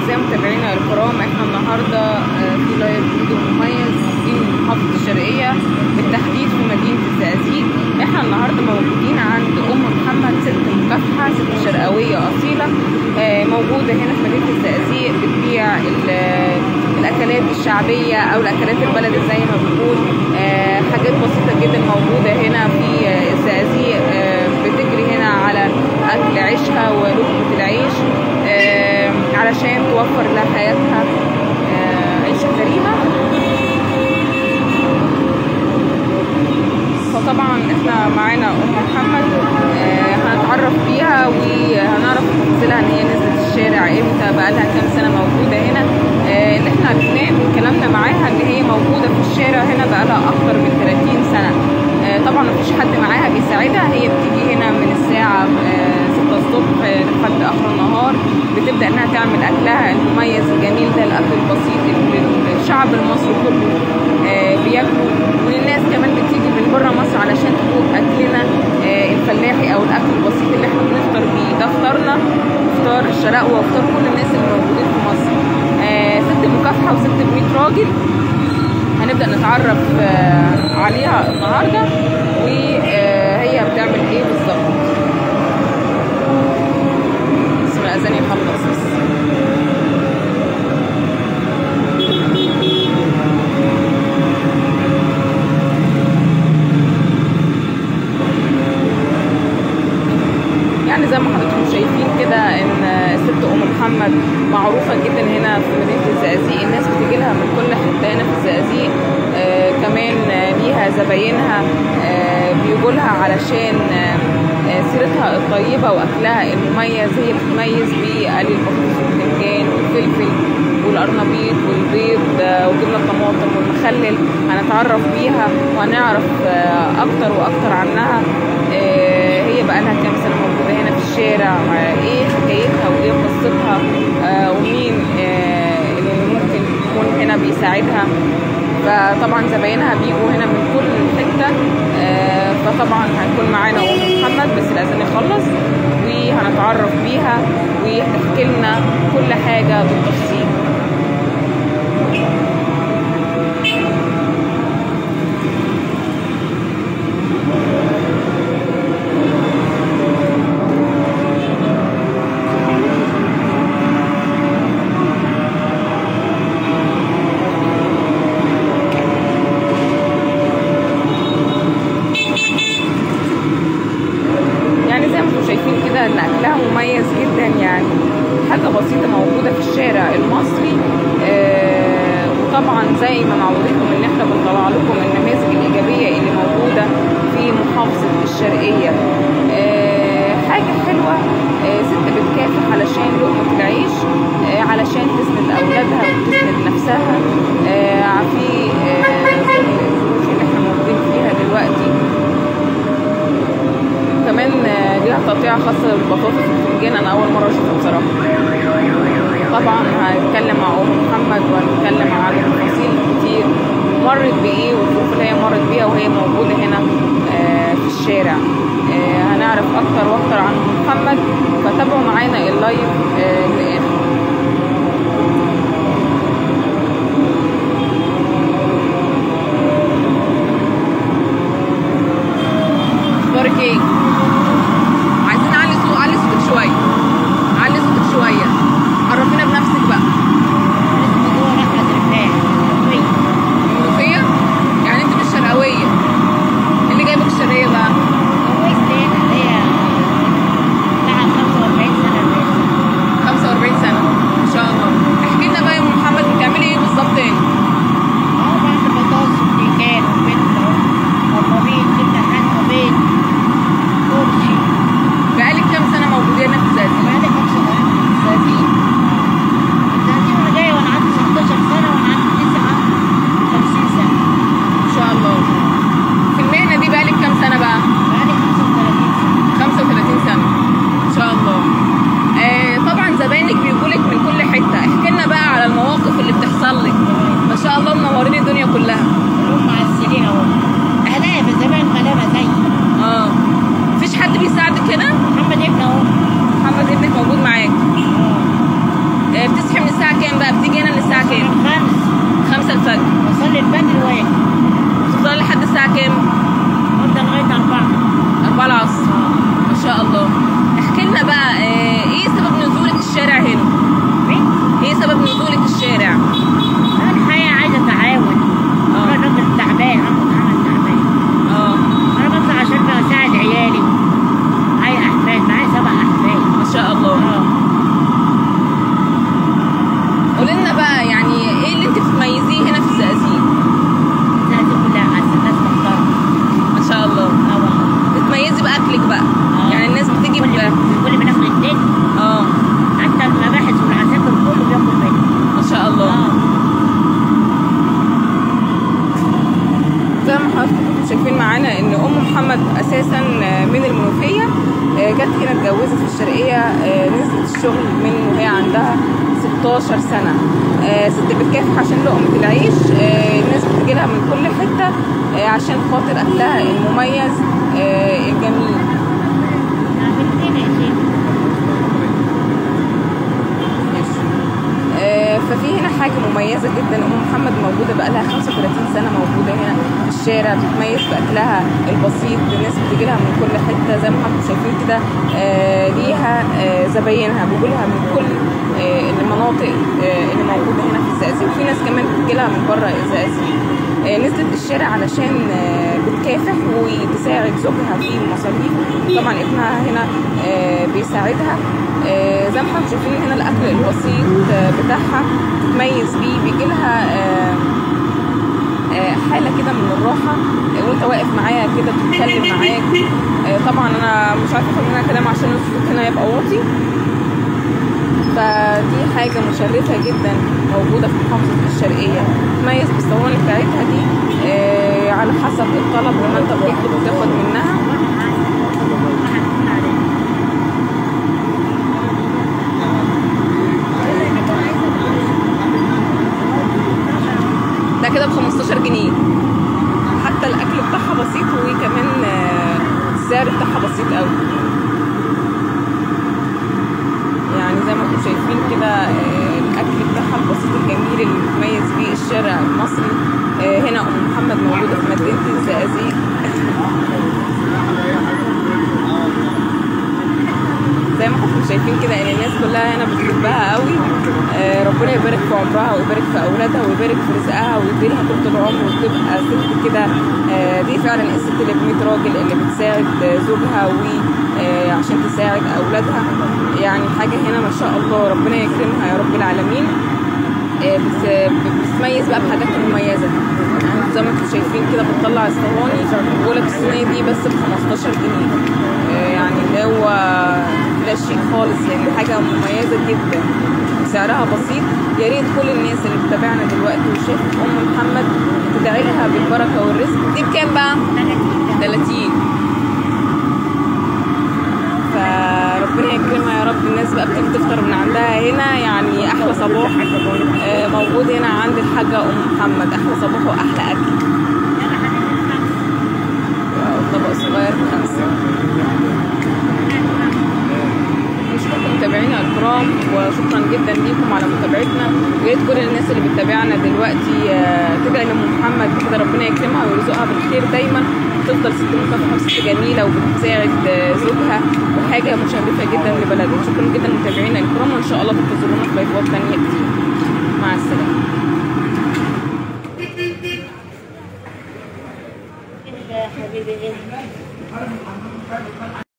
أعزائي متابعينا الكرام احنا النهاردة آه، في لايف فيديو مميز في محافظة الشرقية بالتحديد في مدينة الزقازيق احنا النهاردة موجودين عند أم محمد ست مكافحة ست شرقاوية أصيلة آه، موجودة هنا في مدينة الزقازيق بتبيع ال- الأكلات الشعبية أو الأكلات البلدي زي ما بنقول آه، حاجات بسيطة جدا موجودة هنا في آه، الزقازيق آه، بتجري هنا على أكل عيشها ولقمة العيش آه، علشان توفر لها حياتها آه، عيشة كريمة فطبعا احنا معانا ام محمد آه، هنتعرف بيها وهنعرف تفاصيلها ان هي نزلت الشارع امتى بقالها كام سنه موجوده هنا آه، اللي احنا عرفناه من كلامنا معاها ان هي موجوده في الشارع هنا بقالها اكتر من 30 سنه آه، طبعا مفيش حد معاها بيساعدها هي بتيجي هنا من الساعه آه، 6 الصبح لحد اخر النهار بتبدا انها تعمل اكلها المميز الجميل ده الاكل البسيط اللي الشعب المصري كله آه، بياكله والناس كمان بتيجي من بره مصر علشان تدوق اكلنا آه، الفلاحي او الاكل البسيط اللي احنا بنفطر بيه ده فطارنا وفطار الشرقوه وفطار كل الناس اللي موجودين في مصر آه، ست مكافحه وست ب 100 راجل هنبدا نتعرف آه، عليها النهارده وهي بتعمل ايه بالظبط اسم الاذان يخلص بس يعني زي ما حضراتكم شايفين كده ان ست ام محمد معروفه جدا هنا في مدينه الزقازيق الناس بتيجي لها من كل حته هنا في الزقازيق آه كمان آه، ليها زباينها آه بيجوا لها علشان آه آه، سيرتها الطيبه واكلها المميز هي بتتميز بقلي البطاطس والبتنجان والفلفل والقرنبيط والبيض آه، وجبنه الطماطم والمخلل هنتعرف بيها وهنعرف آه، اكتر واكتر عنها آه، هي بقى لها كام سنه موجوده هنا في الشارع آه، ايه حكايتها وايه قصتها آه، ومين آه، اللي ممكن يكون هنا بيساعدها فطبعا زباينها بيجوا هنا من كل حته آه، فطبعا هيكون معانا ام محمد بس الاذان يخلص وهنتعرف بيها وتحكي لنا كل حاجه بالتفصيل يعني زي ما انتم شايفين كده ان اكلها مميز جدا يعني حاجه بسيطه موجوده في الشارع المصري آه وطبعا زي ما معودتكم ان احنا بنطلع لكم النماذج الايجابيه اللي موجوده في محافظه الشرقيه آه حاجه حلوه آه ست بتكافح علشان لقمه العيش آه علشان تسند اولادها وتسند نفسها آه في آه الظروف اللي احنا موجودين فيها دلوقتي كمان آه، ليها تقطيع خاصة بالبطاطس والبتنجان أنا أول مرة أشوفها بصراحة طبعا هنتكلم مع أم محمد وهنتكلم عن تفاصيل كتير مرت بإيه والظروف اللي هي مرت بيها وهي موجودة هنا آه، في الشارع آه، هنعرف أكتر وأكتر عن أم محمد فتابعوا معانا اللايف آه، للآخر اخبارك ايه؟ عايزين نعلي صوت علي صوتك شويه علي صوتك شويه عرفينا بنفسك بقى المنوفيه يعني انت مش شرقاويه إيه اللي جايبك الشرقيه بقى؟ 45 سنة الشغل من وهي عندها 16 سنة آه، ست بتكافح عشان لقمة العيش آه، الناس بتجيلها من كل حتة آه، عشان خاطر أكلها المميز آه، الجميل آه، ففي هنا حاجة مميزة جدا أم محمد موجودة بقى لها 35 سنة موجودة هنا في الشارع بتتميز بأكلها البسيط الناس بتيجي لها من كل حتة زي ما حضرتك شايفين كده آه، ليها آه، زباينها بيجولها من كل آه، المناطق آه، اللي موجودة هنا في الزقازيق وفي ناس كمان بتجي لها من بره الزقازيق آه، نزلت الشارع علشان آه، بتكافح وتساعد زوجها في المصاريف طبعا ابنها هنا آه، بيساعدها آه، زي ما حضرتك شايفين هنا الاكل البسيط آه، بتاعها تتميز بيه بيجي لها آه، آه، حاله كده من الراحه آه، وانت واقف معاها كده بتتكلم معاك آه، طبعا انا مش عارفه اخد منها كلام عشان الصوت هنا يبقى واطي فدي حاجه مشرفه جدا موجوده في محافظه الشرقيه تتميز بالصواني بتاعتها دي آه، على حسب الطلب لما انت بتطلب وتاخد منها ده كده ب 15 جنيه حتى الاكل بتاعها بسيط وكمان آه، السعر بتاعها بسيط قوي يعني زي ما انتم شايفين كده آه، الاكل بتاعها البسيط الجميل اللي بيتميز بيه الشارع المصري آه، هنا ام محمد موجوده في مدينه الزقازيق زي ما انتم شايفين كده ان الناس كلها هنا بتحبها قوي آه، ربنا يبارك في عمرها ويبارك في اولادها ويبارك في رزقها ويديلها طول العمر وتبقى ست كده آه، دي فعلا الست اللي ب 100 راجل اللي بتساعد آه، زوجها وعشان تساعد اولادها يعني حاجه هنا ما شاء الله ربنا يكرمها يا رب العالمين آه، بت- بتتميز بقى بحاجات مميزه يعني زي ما انتم شايفين كده بتطلع الصواني بيقول لك الصينيه دي بس ب 15 جنيه آه، يعني اللي هو لا شيء خالص يعني حاجه مميزه جدا سعرها بسيط يا ريت كل الناس اللي بتتابعنا دلوقتي وشافت ام محمد تدعي لها بالبركه والرزق دي بكام بقى؟ 30 فربنا يكرمها يا رب الناس بقى بتيجي تفطر من عندها هنا يعني احلى صباح آه، موجود هنا عند الحاجه ام محمد احلى صباح واحلى اكل طبق صغير بخمسه نشكركم متابعينا الكرام وشكرا جدا ليكم على متابعتنا ويا ريت كل الناس اللي بتتابعنا دلوقتي آه، تدعي لام محمد كده ربنا يكرمها ويرزقها بالخير دايما تفضل ست مكافحه وست جميله وبتساعد آه، زوجها وحاجه مشرفه جدا لبلدها شكرا جدا متابعينا الكرام وان شاء الله تنتظرونا في لايفات تانيه كتير مع السلامه حبيبي